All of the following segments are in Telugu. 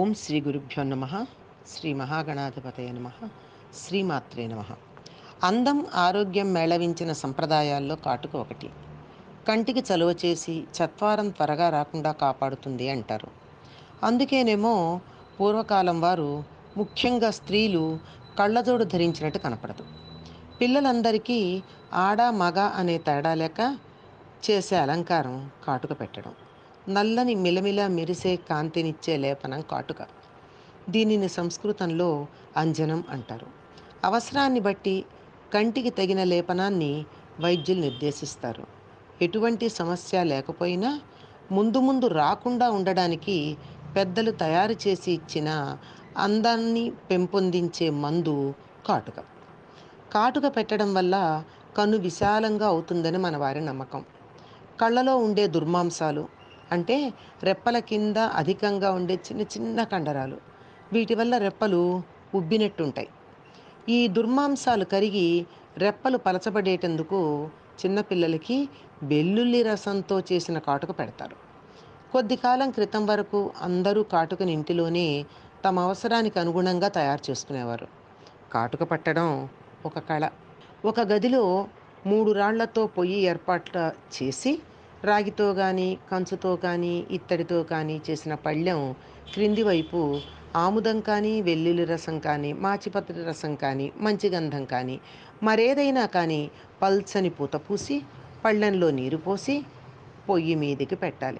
ఓం శ్రీ గురుభ్యో నమ శ్రీ మహాగణాధిపతయ నమ శ్రీమాత్రే నమ అందం ఆరోగ్యం మేళవించిన సంప్రదాయాల్లో కాటుక ఒకటి కంటికి చలువ చేసి చత్వారం త్వరగా రాకుండా కాపాడుతుంది అంటారు అందుకేనేమో పూర్వకాలం వారు ముఖ్యంగా స్త్రీలు కళ్ళజోడు ధరించినట్టు కనపడదు పిల్లలందరికీ ఆడ మగ అనే తేడా లేక చేసే అలంకారం కాటుక పెట్టడం నల్లని మిలమిల మెరిసే కాంతినిచ్చే లేపనం కాటుక దీనిని సంస్కృతంలో అంజనం అంటారు అవసరాన్ని బట్టి కంటికి తగిన లేపనాన్ని వైద్యులు నిర్దేశిస్తారు ఎటువంటి సమస్య లేకపోయినా ముందు ముందు రాకుండా ఉండడానికి పెద్దలు తయారు చేసి ఇచ్చిన అందాన్ని పెంపొందించే మందు కాటుక కాటుక పెట్టడం వల్ల కన్ను విశాలంగా అవుతుందని మన వారి నమ్మకం కళ్ళలో ఉండే దుర్మాంసాలు అంటే రెప్పల కింద అధికంగా ఉండే చిన్న చిన్న కండరాలు వీటి వల్ల రెప్పలు ఉబ్బినట్టుంటాయి ఈ దుర్మాంసాలు కరిగి రెప్పలు పలచబడేటందుకు చిన్నపిల్లలకి వెల్లుల్లి రసంతో చేసిన కాటుక పెడతారు కొద్ది కాలం క్రితం వరకు అందరూ కాటుకని ఇంటిలోనే తమ అవసరానికి అనుగుణంగా తయారు చేసుకునేవారు కాటుక పట్టడం ఒక కళ ఒక గదిలో మూడు రాళ్లతో పొయ్యి ఏర్పాట్ల చేసి రాగితో కానీ కంచుతో కానీ ఇత్తడితో కానీ చేసిన పళ్ళెం క్రింది వైపు ఆముదం కానీ వెల్లుల్లి రసం కానీ మాచిపత్రి రసం కానీ మంచి గంధం కానీ మరేదైనా కానీ పల్చని పూత పూసి పళ్ళెంలో నీరు పోసి పొయ్యి మీదికి పెట్టాలి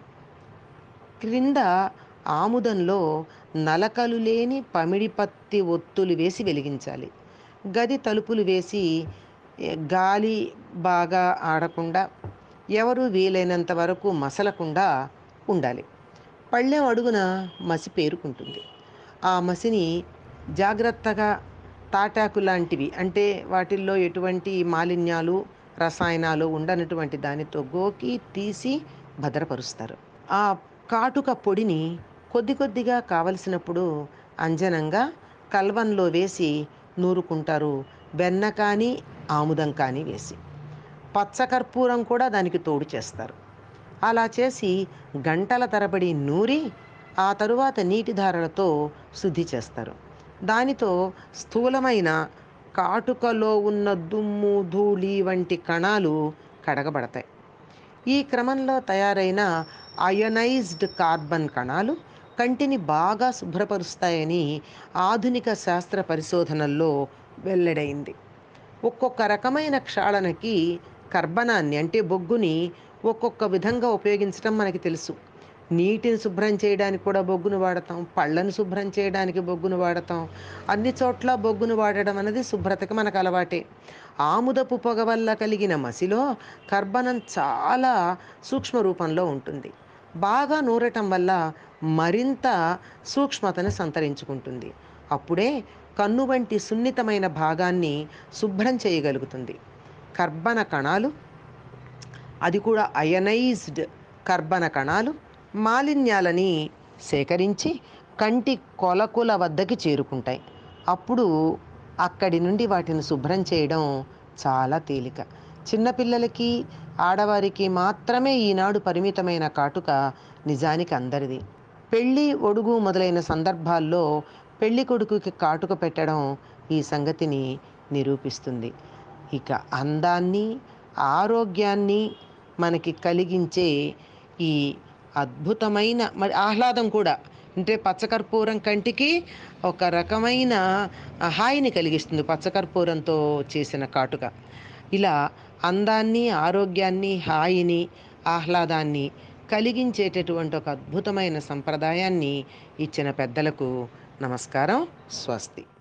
క్రింద ఆముదంలో నలకలు లేని పమిడిపత్తి ఒత్తులు వేసి వెలిగించాలి గది తలుపులు వేసి గాలి బాగా ఆడకుండా ఎవరు వీలైనంత వరకు మసలకుండా ఉండాలి పళ్ళెం అడుగున మసి పేరుకుంటుంది ఆ మసిని జాగ్రత్తగా తాటాకు లాంటివి అంటే వాటిల్లో ఎటువంటి మాలిన్యాలు రసాయనాలు ఉండనటువంటి దానితో గోకి తీసి భద్రపరుస్తారు ఆ కాటుక పొడిని కొద్ది కొద్దిగా కావలసినప్పుడు అంజనంగా కల్వంలో వేసి నూరుకుంటారు వెన్న కానీ ఆముదం కానీ వేసి పచ్చకర్పూరం కూడా దానికి తోడు చేస్తారు అలా చేసి గంటల తరబడి నూరి ఆ తరువాత నీటి ధారలతో శుద్ధి చేస్తారు దానితో స్థూలమైన కాటుకలో ఉన్న దుమ్ము ధూళి వంటి కణాలు కడగబడతాయి ఈ క్రమంలో తయారైన అయనైజ్డ్ కార్బన్ కణాలు కంటిని బాగా శుభ్రపరుస్తాయని ఆధునిక శాస్త్ర పరిశోధనల్లో వెల్లడైంది ఒక్కొక్క రకమైన క్షాళనకి కర్బనాన్ని అంటే బొగ్గుని ఒక్కొక్క విధంగా ఉపయోగించడం మనకి తెలుసు నీటిని శుభ్రం చేయడానికి కూడా బొగ్గును వాడతాం పళ్ళను శుభ్రం చేయడానికి బొగ్గును వాడతాం అన్ని చోట్ల బొగ్గును వాడడం అనేది శుభ్రతకి మనకు అలవాటే ఆముదపు పొగ వల్ల కలిగిన మసిలో కర్బనం చాలా సూక్ష్మ రూపంలో ఉంటుంది బాగా నూరటం వల్ల మరింత సూక్ష్మతను సంతరించుకుంటుంది అప్పుడే కన్ను వంటి సున్నితమైన భాగాన్ని శుభ్రం చేయగలుగుతుంది కర్బన కణాలు అది కూడా అయనైజ్డ్ కర్బన కణాలు మాలిన్యాలని సేకరించి కంటి కొలకుల వద్దకి చేరుకుంటాయి అప్పుడు అక్కడి నుండి వాటిని శుభ్రం చేయడం చాలా తేలిక చిన్నపిల్లలకి ఆడవారికి మాత్రమే ఈనాడు పరిమితమైన కాటుక నిజానికి అందరిది పెళ్ళి ఒడుగు మొదలైన సందర్భాల్లో పెళ్లి కొడుకుకి కాటుక పెట్టడం ఈ సంగతిని నిరూపిస్తుంది ఇక అందాన్ని ఆరోగ్యాన్ని మనకి కలిగించే ఈ అద్భుతమైన మరి ఆహ్లాదం కూడా అంటే పచ్చకర్పూరం కంటికి ఒక రకమైన హాయిని కలిగిస్తుంది పచ్చకర్పూరంతో చేసిన కాటుక ఇలా అందాన్ని ఆరోగ్యాన్ని హాయిని ఆహ్లాదాన్ని కలిగించేటటువంటి ఒక అద్భుతమైన సంప్రదాయాన్ని ఇచ్చిన పెద్దలకు నమస్కారం స్వస్తి